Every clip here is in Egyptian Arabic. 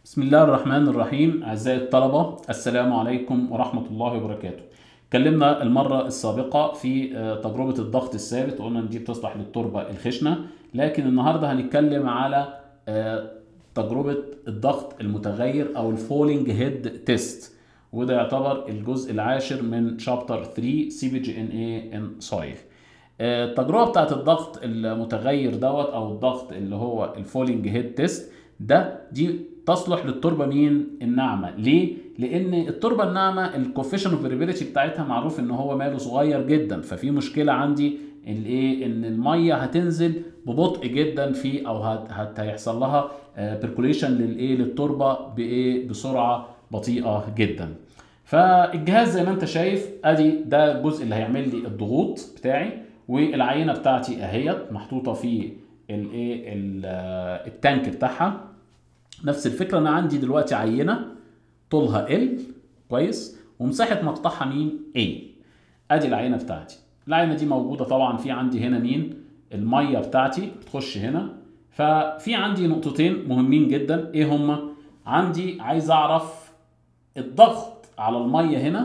بسم الله الرحمن الرحيم أعزائي الطلبة السلام عليكم ورحمة الله وبركاته اتكلمنا المرة السابقة في آه، تجربة الضغط الثابت وقلنا ان دي بتصلح للتربة الخشنة لكن النهاردة هنتكلم على آه، تجربة الضغط المتغير أو الفولينج هيد تيست وده يعتبر الجزء العاشر من شابتر 3 سي بي جي ان اي ان سويل التجربه بتاعت الضغط المتغير دوت او الضغط اللي هو الفولينج هيد تيست ده دي تصلح للتربه مين الناعمه ليه لان التربه الناعمه الكوفيشن اوف فيريبيليتي بتاعتها معروف ان هو ماله صغير جدا ففي مشكله عندي الايه ان الميه هتنزل ببطء جدا في او هت هت هيحصل لها بيركوليشن للايه للتربه بايه بسرعه بطيئه جدا فالجهاز زي ما انت شايف ادي ده الجزء اللي هيعمل لي الضغوط بتاعي والعينه بتاعتي اهيت محطوطه في الايه التانك بتاعها نفس الفكره انا عندي دلوقتي عينه طولها ال كويس ومساحه مقطعها مين A ادي العينه بتاعتي العينه دي موجوده طبعا في عندي هنا مين الميه بتاعتي بتخش هنا ففي عندي نقطتين مهمين جدا ايه هما عندي عايز اعرف الضغط على الميه هنا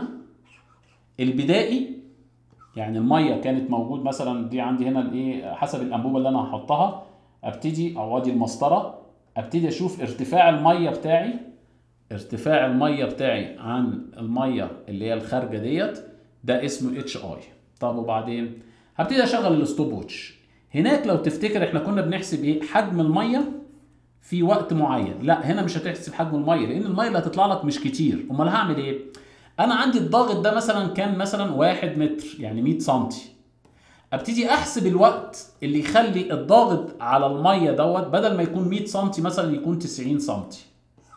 البدائي يعني الميه كانت موجود مثلا دي عندي هنا الايه حسب الانبوبه اللي انا هحطها ابتدي او ادي المسطره ابتدي اشوف ارتفاع الميه بتاعي ارتفاع الميه بتاعي عن الميه اللي هي الخارجه ديت ده اسمه اتش اي طب وبعدين هبتدي اشغل الستوب ووتش هناك لو تفتكر احنا كنا بنحسب ايه حجم الميه في وقت معين لا هنا مش هتحسب حجم الميه لان الميه اللي هتطلع لك مش كتير امال هعمل ايه انا عندي الضغط ده مثلا كان مثلا واحد متر يعني 100 سنتي ابتدي احسب الوقت اللي يخلي الضغط على الميه دوت بدل ما يكون 100 سنتي مثلا يكون 90 سنتي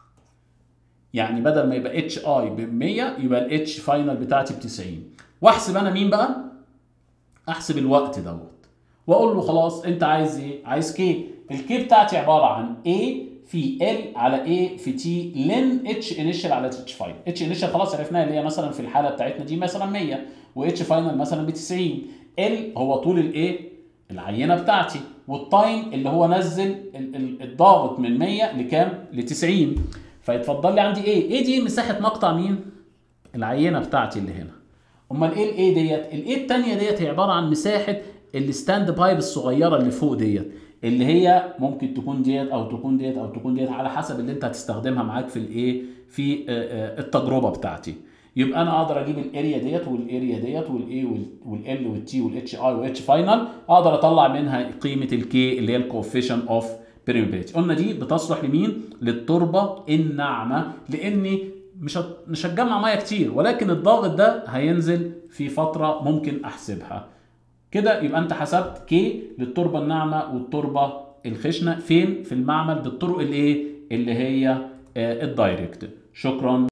يعني بدل ما يبقى اتش اي ب 100 يبقى الاتش فاينل بتاعتي ب 90 واحسب انا مين بقى احسب الوقت دوت واقول له خلاص انت عايز ايه عايز كي الكي بتاعتي عباره عن A في ال على A في تي لن اتش انيشال على اتش فاينل اتش انيشال خلاص عرفناها اللي هي مثلا في الحاله بتاعتنا دي مثلا 100 واتش فاينل مثلا ب 90 ال هو طول الايه العينه بتاعتي والتايم اللي هو نزل ال- ال- الضاغط من 100 لكام ل 90 فيتفضل لي عندي ايه ايه دي مساحه مقطع مين العينه بتاعتي اللي هنا امال ايه الايه ديت الايه الثانيه ديت هي عباره عن مساحه الستاند بايب الصغيره اللي فوق ديت اللي هي ممكن تكون ديت او تكون ديت او تكون ديت على حسب اللي انت هتستخدمها معاك في الايه في آه، آه، التجربه بتاعتي يبقى انا اقدر اجيب الاريا ديت والاريا ديت والاي والال والتي والاتش اي والاتش فاينل اقدر اطلع منها قيمه الكي اللي هي الكوفيشن اوف permeability قلنا دي بتصلح لمين للتربه الناعمه لاني مش هت- مش هتجمع ميه كتير ولكن الضغط ده هينزل في فتره ممكن احسبها كده يبقى انت حسبت كي للتربه الناعمه والتربه الخشنه فين في المعمل بالطرق الايه اللي هي آه، الدايركت شكرا